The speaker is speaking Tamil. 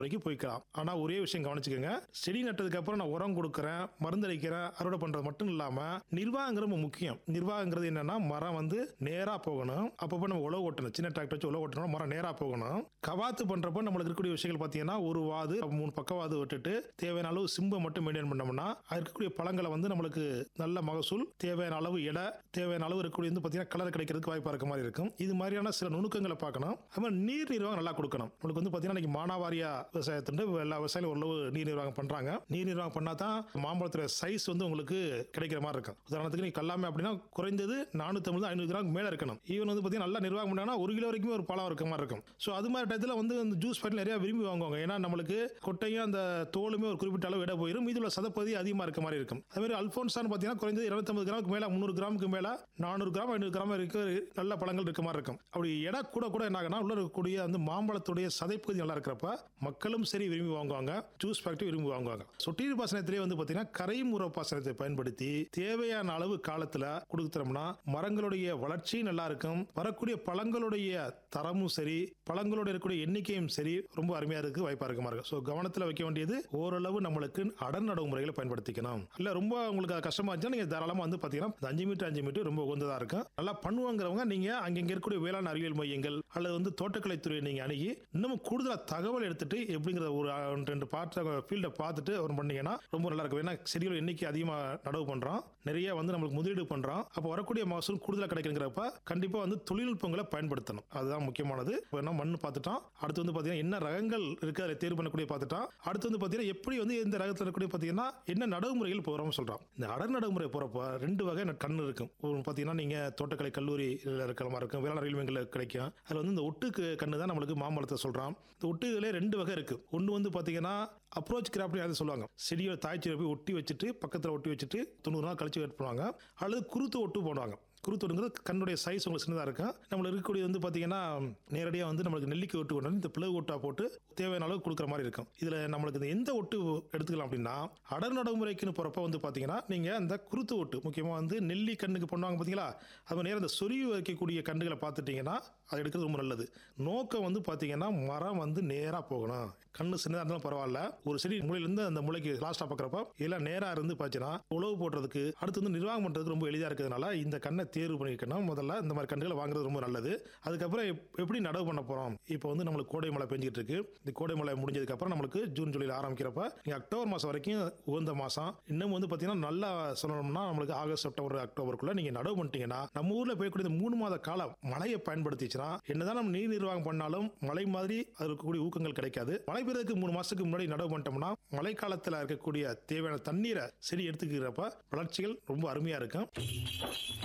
வரைக்கும் போய்க்கலாம் ஆனா ஒரே விஷயம் கவனிச்சுக்கோங்க செடி நட்டதுக்கு அப்புறம் நான் உரம் கொடுக்குறேன் மருந்து அடிக்கிறேன் அறுவடை பண்றது மட்டும் இல்லாம நிர்வாகங்கிறது ரொம்ப முக்கியம் நிர்வாகங்கிறது என்னன்னா மரம் வந்து நேரா போகணும் அப்பப்போ நம்ம உழவு ஓட்டணும் சின்ன டிராக்டர் வச்சு உழவு ஓட்டணும் மரம் நேரா போகணும் கவாத்து பண்றப்போ நம்மளுக்கு இருக்கக்கூடிய விஷயங்கள் பார்த்தீங்கன்னா ஒரு வாது மூணு பக்கவாது விட்டுட்டு தேவையான அளவு சிம்பை மட்டும் மெயின்டைன் பண்ணோம்னா அது இருக்கக்கூடிய பழங்களை வந்து நம்மளுக்கு நல்ல மகசூல் தேவையான அளவு எடை தேவையான அளவு இருக்கக்கூடிய வந்து பார்த்தீங்கன்னா கலர் கிடைக்கிறதுக்கு வாய்ப்பாக இருக்க மாதிரி இருக்கும் இது மாதிரியான சில நுணுக்கங்களை பார்க்கணும் அது மாதிரி நீர் நிர்வாகம் நல்லா கொடுக்கணும் நம்மளுக்கு வந்து பார்த்தீங்கன்னா இன்னைக்கு மானாவாரியா விவசாயத்துண்டு எல்லா விவசாயிகளும் ஓரளவு நீர் நிர்வாகம் பண்றாங்க நீர் நிர்வாகம் பண்ணா தான் மாம்பழத்துடைய சைஸ் வந்து உங்களுக்கு கிடைக்கிற மாதிரி இருக்கும் உதாரணத்துக்கு நீ கல்லாமை அப்படின்னா குறைந்தது நானூத்தி ஐநூறு கிராம் மேல இருக்கணும் ஈவன் வந்து பார்த்தீங்கன்னா நல்லா நிர்வாகம் பண்ணாங்கன்னா ஒரு கிலோ வரைக்கும் ஒரு பழம் இருக்க மாதிரி இருக்கும் ஸோ அது மாதிரி டயத்தில் வந்து அந்த ஜூஸ் பாட்டில் நிறைய விரும்பி வாங்குவாங்க ஏன்னா நம்மளுக்கு கொட்டையும் அந்த தோலுமே ஒரு குறிப்பிட்ட அளவு இட போயிடும் மீதி உள்ள சதப்பதி அதிகமாக இருக்க மாதிரி இருக்கும் அதே மாதிரி அல்போன்சான் பார்த்தீங்கன்னா குறைஞ்சது இருநூத்தம்பது கிராமுக்கு மேலே முந்நூறு கிராமுக்கு மேலே நானூறு கிராம் ஐநூறு கிராம் இருக்க நல்ல பழங்கள் இருக்க மாதிரி இருக்கும் அப்படி எடை கூட கூட என்ன ஆகுனா உள்ள இருக்கக்கூடிய அந்த மாம்பழத்துடைய சதைப்பகுதி நல்லா இருக்கிறப்ப மக்களும் சரி விரும்பி வாங்குவாங்க ஜூஸ் ஃபேக்டரி விரும்பி வாங்குவாங்க சொட்டீர் பாசனத்திலே வந்து பார்த்தீங்கன்னா கரைமுறை பாசனத்தை பயன்படுத்தி தேவையான அளவு காலத்தில் கொடுத்துட்டோம்னா மரங்களுடைய வளர்ச்சியும் நல்லா இருக்கும் வரக்கூடிய பழங்களுடைய தரமும் சரி பழங்களோட இருக்கக்கூடிய எண்ணிக்கையும் சரி ரொம்ப அருமையா இருக்கு வாய்ப்பா இருக்க மாதிரி ஸோ கவனத்தில் வைக்க வேண்டியது ஓரளவு நம்மளுக்கு அடன் நடவு முறைகளை பயன்படுத்திக்கணும் இல்ல ரொம்ப உங்களுக்கு அது கஷ்டமா இருந்துச்சுன்னா நீங்க தாராளமா வந்து பாத்தீங்கன்னா இந்த அஞ்சு மீட்டர் அஞ்சு மீட்டர் ரொம்ப உகந்ததா இருக்கும் நல்லா பண்ணுவாங்கிறவங்க நீங்க அங்கங்க இருக்கக்கூடிய வேளாண் அறிவியல் மையங்கள் அல்லது வந்து தோட்டக்கலைத்துறையை நீங்க அணுகி இன்னும் கூடுதலா தகவல் எடுத்துட்டு எப்படிங்கிற ஒரு அஹ், ரெண்டு பார்ட் ஃபீல்டை பார்த்துட்டு அவர் பண்ணீங்கன்னா ரொம்ப நல்லா இருக்கும் ஏன்னா செடிகள் எண்ணிக்கை அதிகமா நடவு பண்றோம் நிறைய வந்து நம்மளுக்கு முதலீடு பண்றோம் அப்போ வரக்கூடிய மகசூல் கூடுதலா கிடைக்குங்கிறப்ப கண்டிப்பா வந்து தொழில்நுட்பங்களை பயன்படுத்தணும் அதுதான் முக்கியமானது இப்போ என்ன மண் பார்த்துட்டோம் அடுத்து வந்து பாத்தீங்கன்னா என்ன ரகங்கள் இருக்கு அதில் தேர்வு பண்ணக்கூடிய பார்த்துட்டோம் அடுத்து வந்து பாத்தீங்கன்னா எப்படி வந்து இந்த ரகத்தில் இருக்கக்கூடிய பாத்தீங்கன்னா என்ன நடைமுறைகள் போறோம் சொல்றோம் இந்த அடர் நடைமுறை போறப்ப ரெண்டு வகை கண்ணு இருக்கும் ஒரு பாத்தீங்கன்னா நீங்க தோட்டக்கலை கல்லூரி இருக்கிற மாதிரி இருக்கும் வேளாண் அறிவியல் கிடைக்கும் அதுல வந்து இந்த ஒட்டுக்கு கண்ணு தான் நம்மளுக்கு மாம்பழத்தை சொல்றோம் இந்த ஒட்டுகளே ரெண்டு வகை இருக்கு ஒன்று வந்து பாத்தீங்கன்னா அப்ரோச் கிராப்டி அதை சொல்லுவாங்க செடியோட தாய்ச்சியை போய் ஒட்டி வச்சுட்டு பக்கத்தில் ஒட்டி வச்சுட்டு தொண்ணூறு நாள் கழிச்சு வெட் பண்ணுவாங்க அல்லது குருத்து ஒட்டு போடுவாங்க குருத்தொடுங்கிறது கண்ணுடைய சைஸ் உங்களுக்கு சின்னதாக இருக்கும் நம்மளுக்கு இருக்கக்கூடிய வந்து பார்த்தீங்கன்னா நேரடியாக வந்து நம்மளுக்கு நெல்லிக்காய் ஒட்டு கொண்டு வந்து இந்த பிளவு ஒட்டா போட்டு தேவையான அளவு கொடுக்குற மாதிரி இருக்கும் இதில் நம்மளுக்கு இந்த எந்த ஒட்டு எடுத்துக்கலாம் அப்படின்னா அடர் நடைமுறைக்குன்னு போகிறப்ப வந்து பார்த்தீங்கன்னா நீங்கள் அந்த குருத்து ஒட்டு முக்கியமாக வந்து நெல்லி கண்ணுக்கு பண்ணுவாங்க பார்த்தீங்களா அது நேரம் இந்த சொருவி வைக்கக்கூடிய கண்டுகளை பார்த்துட்டிங்கன்னா அது எடுக்கிறது ரொம்ப நல்லது நோக்கம் வந்து பார்த்தீங்கன்னா மரம் வந்து நேராக போகணும் கண்ணு சின்னதாக இருந்தாலும் பரவாயில்ல ஒரு செடி மூலையிலேருந்து அந்த மூளைக்கு லாஸ்ட்டாக பார்க்குறப்ப எல்லாம் நேராக இருந்து பார்த்தீங்கன்னா உழவு போடுறதுக்கு அடுத்து வந்து நிர்வாகம் பண்ணுறதுக்கு ரொம்ப எளிதாக இருக்கிறதுனால இந்த கண்ணை தேர்வு பண்ணிக்கணும் முதல்ல இந்த மாதிரி கன்றுகளை வாங்குறது ரொம்ப நல்லது அதுக்கப்புறம் எப்- எப்படி நடவு பண்ண போகிறோம் இப்போ வந்து நம்மளுக்கு கோடை மழை பெஞ்சிட்டு இருக்கு இந்த கோடை மழை முடிஞ்சதுக்கு அப்புறம் நம்மளுக்கு ஜூன் ஜூலையில் ஆரம்பிக்கிறப்ப நீங்கள் அக்டோபர் மாதம் வரைக்கும் உகந்த மாதம் இன்னும் வந்து பார்த்தீங்கன்னா நல்லா சொல்லணும்னா நம்மளுக்கு ஆகஸ்ட் செப்டம்பர் அக்டோபருக்குள்ள நீங்கள் நடவு பண்ணிட்டீங்கன்னா நம்ம ஊரில் போயக்கூடிய இந்த மூணு மாத காலம் மழையை பயன்படுத்திச்சுன்னா என்னதான் நம்ம நீர் நிர்வாகம் பண்ணாலும் மழை மாதிரி அது இருக்கக்கூடிய ஊக்கங்கள் கிடைக்காது மழை பெய்யறதுக்கு மூணு மாசத்துக்கு முன்னாடி நடவு பண்ணிட்டோம்னா மழை காலத்தில் இருக்கக்கூடிய தேவையான தண்ணீரை செடி எடுத்துக்கிறப்ப வளர்ச்சிகள் ரொம்ப அருமையா இருக்கும்